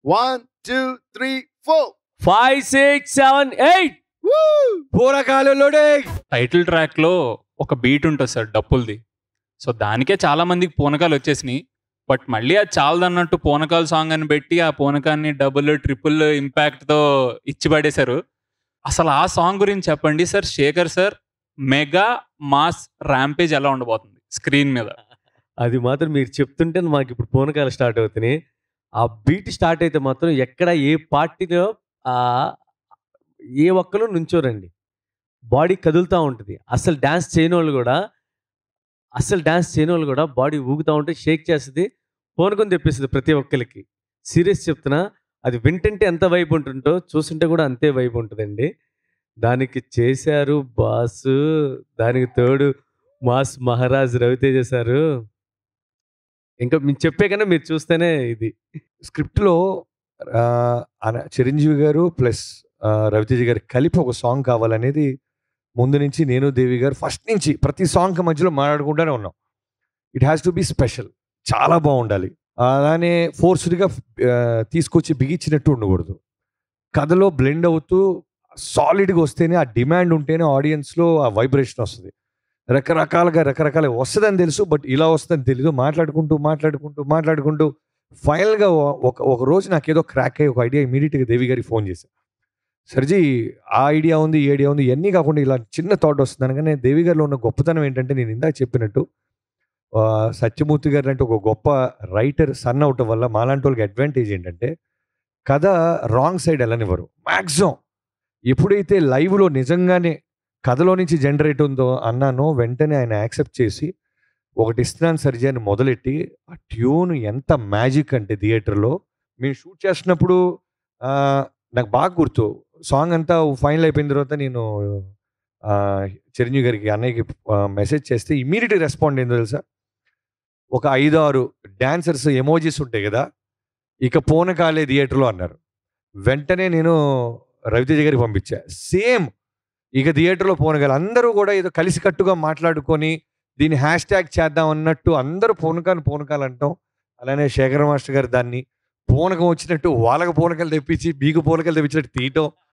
one two three four five six seven eight పూరకాలంలోనే title track లో ఒక beat ఉంటుంది సార్ డప్పులది సో దానికే చాలా మందికి పూనకాలు వచ్చేసినాయి బట్ మళ్ళీ అది చాలదన్నట్టు పూనకాల సాంగ్ అని పెట్టి ఆ పూనకాన్ని డబుల్ ట్రిపుల్ ఇంపాక్ట్ తో ఇచ్చి పడేశారు అసలు ఆ సాంగ్ గురించి చెప్పండి sir Shekar sir mega mass rampage ఎలా ఉండబోతుంది స్క్రీన్ మీద అది మాత్రం మీరు చెప్తుంటే మాకు ఇప్పుడు పూనకాలు స్టార్ట్ అవుతున్నాయి ఆ బీట్ స్టార్ట్ అయితే మాత్రం ఎక్కడ ఏ పార్టీలో ఆ ఏ ఒక్కరు నుంచోరండి బాడీ కదులుతూ ఉంటుంది అసలు డ్యాన్స్ చేయని వాళ్ళు కూడా అసలు డ్యాన్స్ చేయని వాళ్ళు కూడా బాడీ ఊగుతూ ఉంటే షేక్ చేస్తుంది పూనకం తెప్పిస్తుంది ప్రతి ఒక్కరికి సీరియస్ చెప్తున్నా అది వింటుంటే ఎంత వైబ్ ఉంటుందో చూస్తుంటే కూడా అంతే వైబ్ ఉంటుందండి దానికి చేశారు బాసు దానికి తోడు మాస్ మహారాజ్ రవితేజ సారు ఇంకా మీరు చెప్పే కన్నా మీరు చూస్తేనే ఇది స్క్రిప్ట్లో ఆ, అన- చిరంజీవి గారు ప్లస్ రవితేజ గారు కలిపి ఒక సాంగ్ కావాలనేది ముందు నుంచి నేను దేవి గారు ఫస్ట్ నుంచి ప్రతి సాంగ్ మధ్యలో మాట్లాడుకుంటూనే ఉన్నాం it has to be special చాలా బాగుండాలి అలానే ఫోర్స్డ్గా తీసుకొచ్చి బిగించినట్టు ఉండకూడదు కథలో బ్లెండ్ అవుతూ సాలిడ్గా వస్తేనే ఆ డిమాండ్ ఉంటేనే ఆడియన్స్లో ఆ వైబ్రేషన్ వస్తుంది రకరకాలుగా రకరకాల వస్తుందని తెలుసు బట్ ఇలా వస్తుందని తెలియదు మాట్లాడుకుంటూ మాట్లాడుకుంటూ మాట్లాడుకుంటూ ఫైనల్గా ఒక ఒక రోజు నాకు ఏదో క్రాక్ అయ్యి ఒక ఐడియా ఇమీడియట్గా దేవి గారికి ఫోన్ చేశాను సర్జీ ఆ ఐడియా ఉంది ఈ ఐడియా ఉంది ఇవన్నీ కాకుండా ఇలా చిన్న థాట్ వస్తుంది అనగానే దేవి గారిలో ఉన్న గొప్పతనం ఏంటంటే నేను ఇందాక చెప్పినట్టు ఆ, సత్యమూర్తి గారు అంటే ఒక గొప్ప రైటర్ సన్ అవటం వల్ల మాలాంటి వాళ్ళకి అడ్వాంటేజ్ ఏంటంటే కథ రాంగ్ సైడ్ వెళ్ళనివ్వరు మ్యాక్సిమం ఎప్పుడైతే లైవ్లో నిజంగానే కథలో నుంచి జనరేట్ ఉందో అన్నానో వెంటనే ఆయన యాక్సెప్ట్ చేసి ఒకటి ఇస్తున్నాను సర్జీ అని మొదలెట్టి ఆ ట్యూన్ ఎంత మ్యాజిక్ అంటే థియేటర్లో మేము షూట్ చేస్తున్నప్పుడు ఆ, నాకు బాగా గుర్తు సాంగ్ అంతా ఫైనల్ అయిపోయిన తర్వాత నేను ఆ, చిరంజీవి గారికి అన్నయ్యకి మెసేజ్ చేస్తే ఇమీడియట్ రెస్పాండ్ ఏందో తెలుసా ఒక ఐదు ఆరు డాన్సర్స్ ఎమోజీస్ ఉంటాయి కదా ఇక పోనకాలే థియేటర్లో అన్నారు వెంటనే నేను రవితేజ గారికి పంపించా సేమ్ ఇక థియేటర్లో పోనగాలి అందరూ కూడా ఏదో కలిసికట్టుగా మాట్లాడుకొని దీన్ని హ్యాష్ ట్యాగ్ చేద్దాం అన్నట్టు అందరూ పూనకాలు పూనకాలు అంటాం అలానే శేఖర మాస్టర్ గారు దాన్ని పూనకం వచ్చినట్టు వాళ్ళకి పూనకాలు తెప్పించి మీకు పూనకాలు తెప్పించినట్టు తీయటం